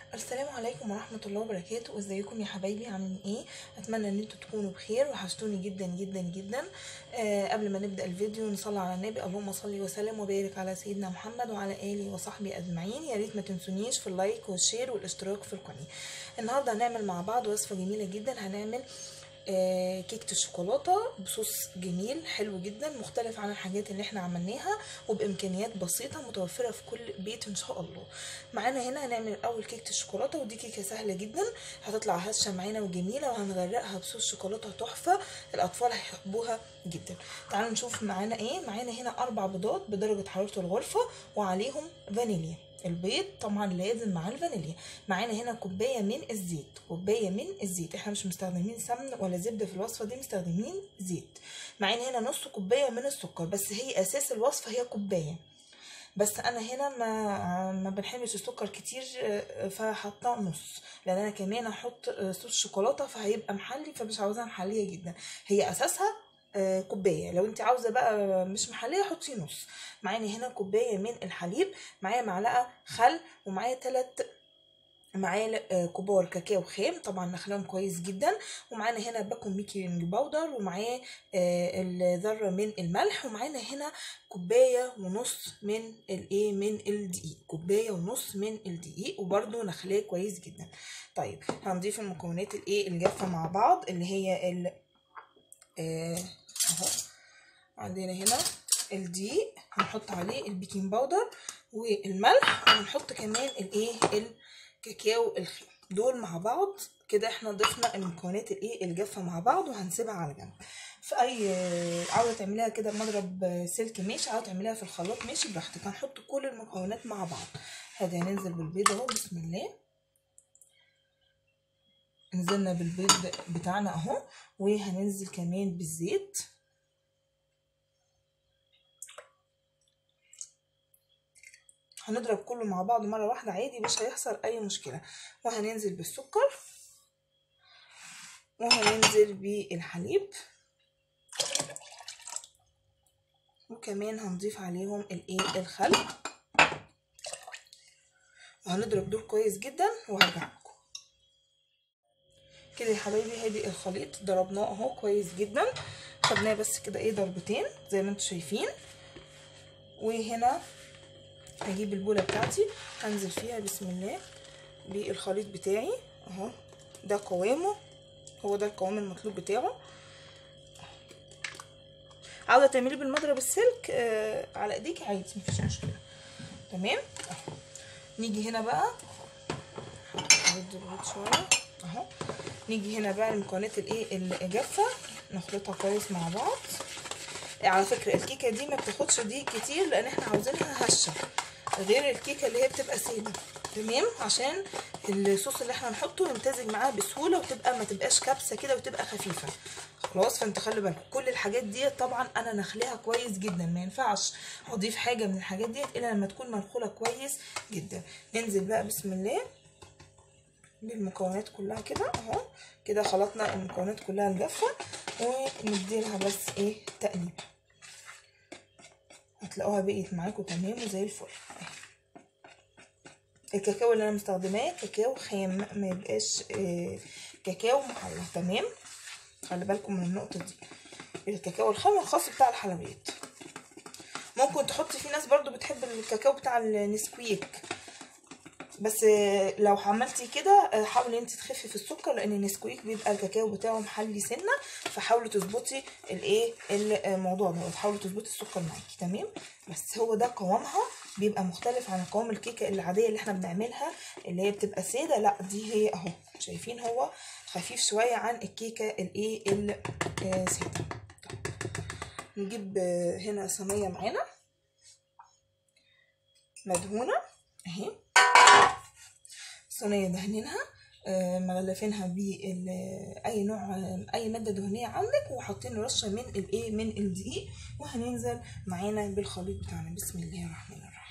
السلام عليكم ورحمة الله وبركاته ازيكم يا حبايبي عاملين ايه اتمنى ان انتوا تكونوا بخير وحشتوني جدا جدا جدا آه قبل ما نبدأ الفيديو نصلي على النبي اللهم صل وسلم وبارك على سيدنا محمد وعلى اله وصحبه اجمعين يا ريت ما تنسونيش في اللايك والشير والاشتراك في القناة النهارده هنعمل مع بعض وصفة جميلة جدا هنعمل آه، كيكة الشوكولاتة بصوص جميل حلو جدا مختلف عن الحاجات اللي احنا عملناها وبإمكانيات بسيطة متوفرة في كل بيت إن شاء الله معانا هنا هنعمل الأول كيكة الشوكولاتة ودي كيكة سهلة جدا هتطلع هشة معانا وجميلة وهنغرقها بصوص شوكولاتة تحفة الأطفال هيحبوها جدا تعالوا نشوف معانا ايه معانا هنا أربع بيضات بدرجة حرارة الغرفة وعليهم فانيليا البيض طبعا لازم مع الفانيليا معانا هنا كوبايه من الزيت كوبايه من الزيت احنا مش مستخدمين سمن ولا زبده في الوصفه دي مستخدمين زيت معانا هنا نص كوبايه من السكر بس هي اساس الوصفه هي كوبايه بس انا هنا ما ما بنحبش السكر كتير فحطاه نص لان انا كمان هحط صوص شوكولاته فهيبقى محلي فمش عاوزاها محليه جدا هي اساسها آه كوبايه لو انت عاوزه بقى مش محليه حطي نص معانا هنا كوبايه من الحليب معايا معلقه خل ومعايا تلات معالق آه كبار كاكاو خام طبعا نخلهم كويس جدا ومعانا هنا باكو ميكنج باودر ومعاه آه الذره من الملح ومعانا هنا كوبايه ونص من الايه من الدقيق كوبايه ونص من الدقيق وبرده نخليه كويس جدا طيب هنضيف المكونات الايه الجافه مع بعض اللي هي ال اهو عندنا هنا الدقيق هنحط عليه البيكنج باودر والملح وهنحط كمان الايه الكاكاو الخام دول مع بعض كده احنا ضفنا المكونات الايه الجافه مع بعض وهنسيبها على جنب في اي عاوزه تعمليها كده بمضرب سلك ماشي عاوزه تعمليها في الخلاط ماشي براحتك هنحط كل المكونات مع بعض ادي هننزل بالبيض اهو بسم الله نزلنا بالبيض بتاعنا اهو وهننزل كمان بالزيت هنضرب كله مع بعض مره واحده عادي مش هيحصل اي مشكله وهننزل بالسكر وهننزل بالحليب وكمان هنضيف عليهم الايه الخل وهنضرب دول كويس جدا وهرجع لكم كده يا حبايبي هادي الخليط ضربناه اهو كويس جدا خدناه بس كده ايه ضربتين زي ما انتم شايفين وهنا هجيب البوله بتاعتي هنزل فيها بسم الله بالخليط بتاعي اهو ده قوامه هو ده القوام المطلوب بتاعه عاوزه تعمليه بالمضرب السلك آه على ايديك عادي مفيش مشكله تمام اهو نيجي هنا بقى هنضرب البيض شويه اهو نيجي هنا بقى المكونات الايه الجافه نخلطها كويس مع بعض على فكره الكيكه دي ما بتاخدش دقيق كتير لان احنا عاوزينها هشه غير الكيكه اللي هي بتبقى ساده تمام عشان الصوص اللي احنا نحطه يمتزج معاها بسهوله وتبقى ما تبقاش كبسه كده وتبقى خفيفه خلاص فانت خلي بالك كل الحاجات دي طبعا انا نخليها كويس جدا ما ينفعش اضيف حاجه من الحاجات دي الا لما تكون منخوله كويس جدا ننزل بقى بسم الله بالمكونات كلها كده اهو كده خلطنا المكونات كلها الجافه ونديلها بس ايه تقليبه هتلاقوها بقيت معاكم تمام وزي الفل الكاكاو اللي انا مستخدماه كاكاو خام ما يبقاش إيه كاكاو محلى تمام خلي بالكم من النقطه دي الكاكاو الخام الخاص بتاع الحلويات ممكن تحطي في ناس برضو بتحب الكاكاو بتاع النسكويك بس لو عملتي كده حاولي انت تخفي في السكر لان النسكويك بيبقى الكاكاو بتاعه محلي سنه فحاولي تظبطي الايه الموضوع ده حاولي تظبطي السكر معاكي تمام بس هو ده قوامها بيبقى مختلف عن قوام الكيكه العاديه اللي احنا بنعملها اللي هي بتبقى ساده لا دي هي اهو شايفين هو خفيف شويه عن الكيكه الايه الساده نجيب هنا صينيه معانا مدهونه اهي صينيه دهنينها مغلفينها باي نوع اي ماده دهنيه عندك وحاطين رشه من الايه من الدقيق وهننزل معانا بالخليط بتاعنا بسم الله الرحمن الرحيم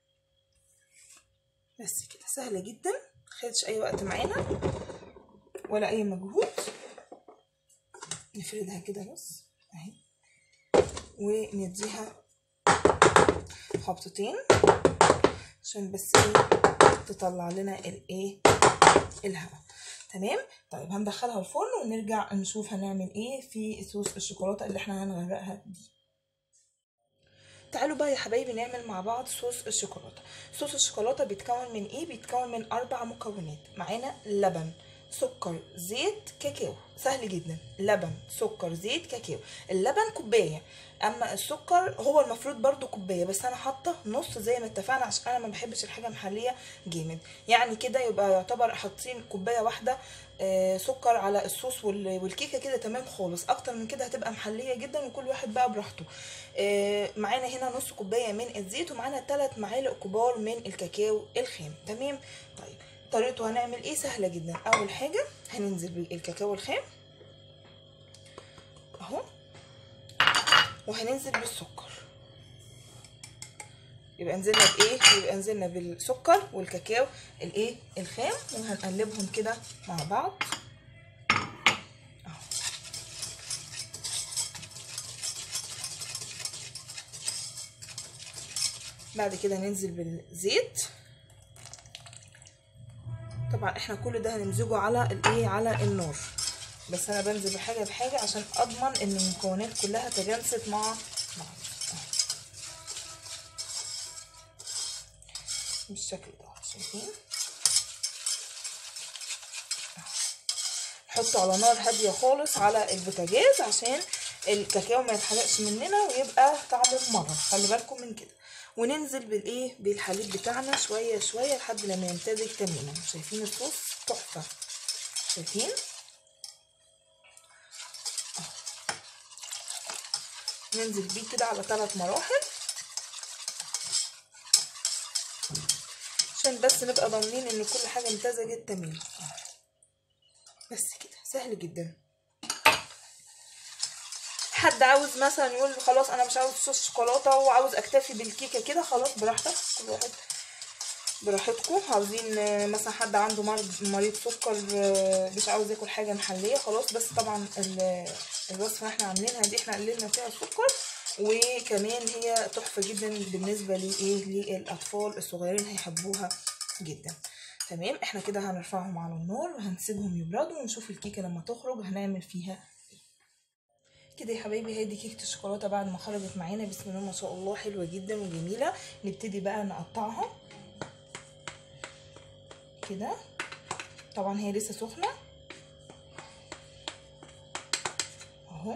بس كده سهله جدا خدش اي وقت معانا ولا اي مجهود نفردها كده بس اهي ونديها خبطتين عشان بس ايه تطلع لنا الايه الهواء تمام طيب هندخلها الفرن ونرجع نشوف هنعمل ايه في صوص الشوكولاته اللي احنا هنغرقها دي تعالوا بقى يا حبايبي نعمل مع بعض صوص الشوكولاته صوص الشوكولاته بيتكون من ايه بيتكون من اربع مكونات معانا لبن سكر زيت كاكاو سهل جدا لبن سكر زيت كاكاو اللبن كوبايه اما السكر هو المفروض برضو كوبايه بس انا حاطه نص زي ما اتفقنا عشان انا ما بحبش الحاجه محليه جامد يعني كده يبقى يعتبر حاطين كوبايه واحده آه سكر على الصوص والكيكه كده تمام خالص اكتر من كده هتبقى محليه جدا وكل واحد بقى براحته آه معانا هنا نص كوبايه من الزيت ومعانا 3 معالق كبار من الكاكاو الخام تمام طيب طريقته هنعمل ايه سهله جدا اول حاجه هننزل بالكاكاو الخام اهو وهننزل بالسكر يبقى نزلنا بايه يبقى نزلنا بالسكر والكاكاو الايه الخام وهنقلبهم كده مع بعض اهو بعد كده ننزل بالزيت طبعا احنا كل ده هنمزجه على الايه على النار بس انا بنزل بحاجه بحاجه عشان اضمن ان المكونات كلها تجانست مع بعض بالشكل ده شايفين نحطه على نار هاديه خالص على البوتاجاز عشان الكاكاو ما يتحرقش مننا ويبقى طعمه مرة خلي بالكم من كده وننزل بالايه بالحليب بتاعنا شويه شويه لحد لما يمتزج تماما شايفين الصوص تحفه شايفين ننزل بيه كده على ثلاث مراحل عشان بس نبقى ضامنين ان كل حاجه امتزجت تمام بس كده سهل جدا حد عاوز مثلا يقول خلاص انا مش عاوز صوص شوكولاته وعاوز اكتفي بالكيكه كده خلاص براحتك كل واحد براحتكم عاوزين مثلا حد عنده مريض سكر مش عاوز ياكل حاجه محليه خلاص بس طبعا الوصفه اللي احنا عاملينها دي احنا قللنا فيها السكر وكمان هي تحفه جدا بالنسبه لايه للاطفال الصغيرين هيحبوها جدا تمام احنا كده هنرفعهم على النار وهنسيبهم يبردوا ونشوف الكيكه لما تخرج هنعمل فيها كده يا حبايبي هي دي كيكه الشوكولاته بعد ما خرجت معانا بسم الله ما شاء الله حلوه جدا وجميله نبتدي بقى نقطعها كده طبعا هي لسه سخنه اهو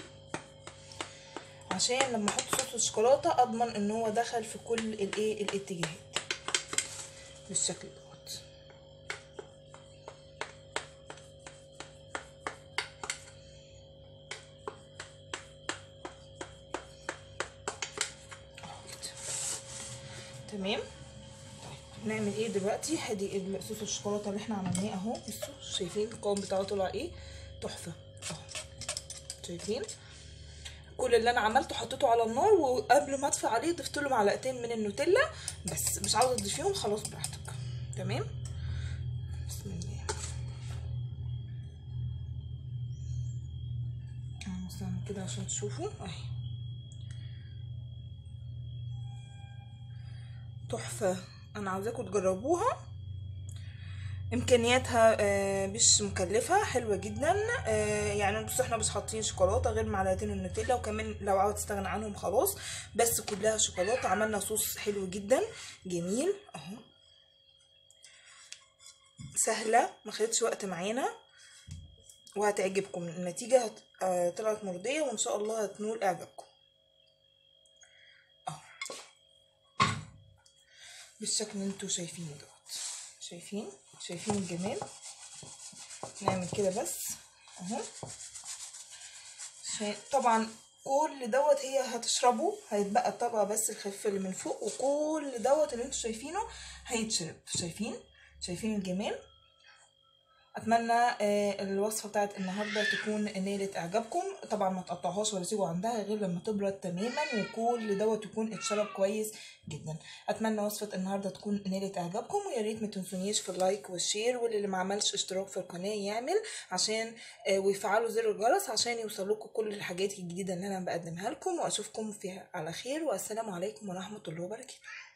عشان لما احط صوص الشوكولاته اضمن ان هو دخل في كل الايه الاتجاهات بالشكل دوت تمام طيب نعمل ايه دلوقتي هدي صوص الشوكولاته اللي احنا عملناه اهو بصوا شايفين القوام بتاعه طلع ايه تحفه اهو شايفين كل اللي انا عملته حطيته على النار وقبل ما اطفي عليه ضفت له معلقتين من النوتيلا بس مش عاوزه تضيفيهم خلاص براحتك تمام بسم الله مثلا كده عشان تشوفوا اهي تحفه انا عاوزاكم تجربوها امكانياتها مش مكلفه حلوه جدا يعني بصوا احنا مش حاطين شوكولاته غير معلقتين النوتيلا وكمان لو عاوز تستغنى عنهم خلاص بس كلها شوكولاته عملنا صوص حلو جدا جميل اهو سهله ما خدتش وقت معانا وهتعجبكم النتيجه طلعت مرضيه وان شاء الله هتنول اعجابكم اهو بالشكل اللي انتوا شايفينه دوت شايفين شايفين الجمال نعمل كده بس اهو طبعا كل دوت هي هتشربه هيتبقى الطبقه بس الخفيفه اللي من فوق وكل دوت اللي انتوا شايفينه هيتشرب شايفين شايفين الجمال اتمنى آه، الوصفه بتاعت النهارده تكون نالت اعجابكم طبعا ما تقطعوهاش ولا تسيبوا عندها غير لما تبرد تماما وكل دوت يكون اتشرب كويس جدا اتمنى وصفه النهارده تكون نالت اعجابكم ويا ريت ما تنسونيش في اللايك والشير واللي ما عملش اشتراك في القناه يعمل عشان آه، ويفعلوا زر الجرس عشان يوصلكم كل الحاجات الجديده اللي انا بقدمها لكم واشوفكم فيها على خير والسلام عليكم ورحمه الله وبركاته